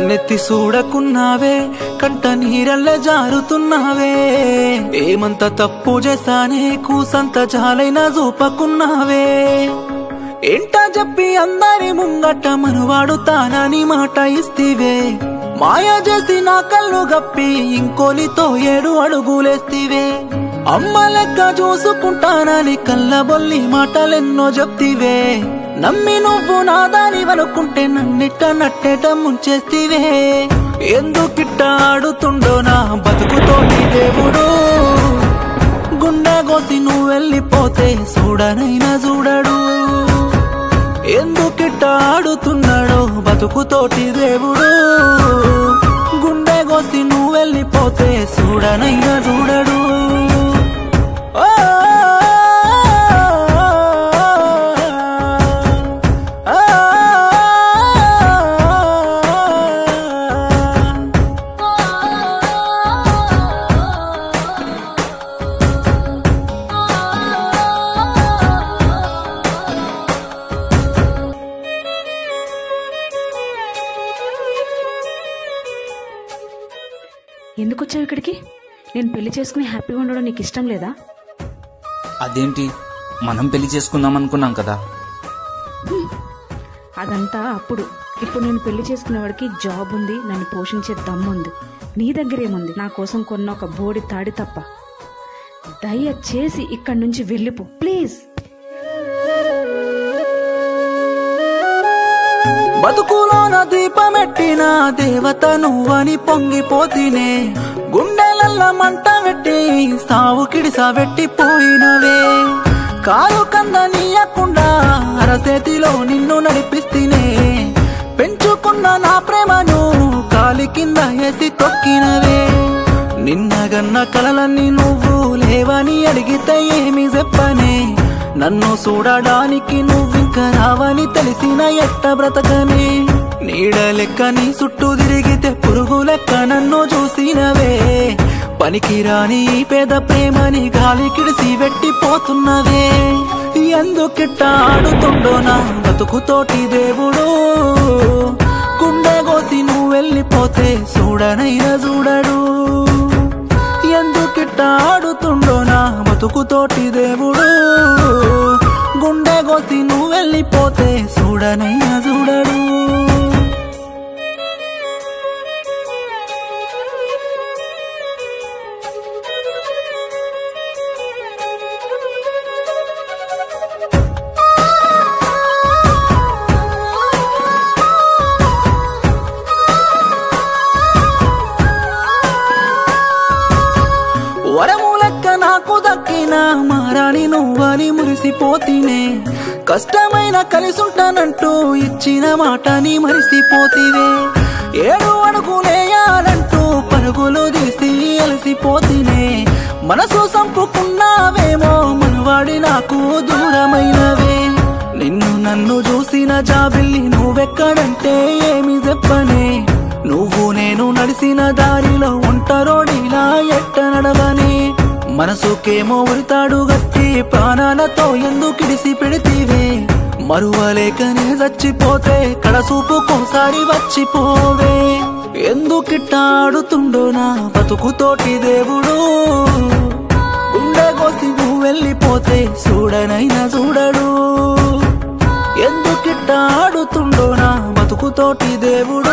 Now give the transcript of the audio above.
కన్నెత్తి చూడకున్నావే కంట నీరల్లే జారుతున్నావే ఏమంత తప్పు చేశానే కూసంత జాలైనా చూపకున్నావే ఏంట చెప్పి అందరి ముంగట మనువాడు తానని మాట ఇస్తివే మాయ చేసి నా కళ్ళు గప్పి ఇంకోలితో ఏడు అడుగులేస్తివే అమ్మ లెక్క చూసుకుంటానని కళ్ళబొల్లి మాటలెన్నో చెప్తివే నమ్మి నువ్వు నాదాని వనుకుంటే నన్నిట్ట నట్టేట ముంచేస్తివే ఎందుకిట్ట ఆడుతుండో నా బతుకుతోటి దేవుడు గుండె గోసి నువ్వు వెళ్ళిపోతే చూడనైనా చూడడు ఎందుకిట్ట ఆడుతున్నాడో బతుకుతోటి దేవుడు గుండె గోసి నువ్వు వెళ్ళిపోతే చూడనైనా చూడడు ఓ, ఆ, ఎందుకు వచ్చావు ఇక్కడికి నేను పెళ్లి చేసుకుని హ్యాపీగా ఉండడం నీకు ఇష్టం లేదా అదేంటి మనం పెళ్లి చేసుకుందాం అనుకున్నాం కదా అదంతా అప్పుడు ఇప్పుడు నేను పెళ్లి చేసుకునేవాడికి జాబ్ ఉంది నన్ను పోషించే దమ్ముంది నీ దగ్గరేముంది నా కోసం కొన్న ఒక బోడి తాడి తప్ప దయచేసి ఇక్కడి నుంచి వెళ్ళిపో ప్లీజ్ బతుకులోన దీపమెట్టిన దేవత నువ్వని పొంగిపోతినే గుండెలల్ల మంట పెట్టి సావు కిడిసా పెట్టిపోయినవే కాలు కంద నీయకుండా అరచేతిలో నిన్ను నడిపిస్తేనే పెంచుకున్న నా ప్రేమను కాలి కింద వేసి తొక్కినవే నిన్నగన్న కలలన్నీ నువ్వు లేవని అడిగితే ఏమి చెప్పనే నన్ను చూడడానికి నువ్వింక రావని తెలిసిన ఎట్ట బ్రతకనే నీడ లెక్క నీ చుట్టూ తిరిగితే పురుగు లెక్క నన్ను చూసినవే పనికిరాని ఈ పేద ప్రేమని గాలి కిడిసి వెట్టిపోతున్నవే ఎందుకిట్ట ఆడుతుండో నా బతుకుతోటి దేవుడు గుండె కోసి నువ్వు వెళ్ళిపోతే చూడనైనా చూడడు ఎందుకిట్ట ఆడుతుండో నా బతుకుతోటి దేవుడు గుండె కోసి నువ్వు వెళ్ళిపోతే చూడనైనా చూడడు వరము లెక్క నాకు దక్కిన మారాని నువ్వని మురిసిపోతినే కష్టమైన కలిసుంటానంటూ ఇచ్చిన మాటని మరిసిపోతివే ఏడు అడుగులేయాలంటూ పరుగులు తీసి అలసిపోతినే మనసు సంపుకున్నావేమో మనవాడి నాకు దూరమైనవే నిన్ను నన్ను చూసిన జాబిల్లి నువ్వెక్కడంటే ఏమి చెప్పనే నువ్వు నేను నడిసిన దారిలో ఒంటరోడిలా ఎట్ట నడవని మనసుకేమో ఉరితాడు గట్టి ప్రాణాలతో ఎందుకిడిసి పెడితీవే మరువలేకనే చచ్చిపోతే కడసూపుకోసారి వచ్చిపోవే ఎందుకిట్ట ఆడుతుండో నా బతుకుతోటి దేవుడు గుండె కోసి నువ్వు వెళ్ళిపోతే చూడనైనా చూడడు ఎందుకిట్ట ఆడుతుండో నా బతుకుతోటి దేవుడు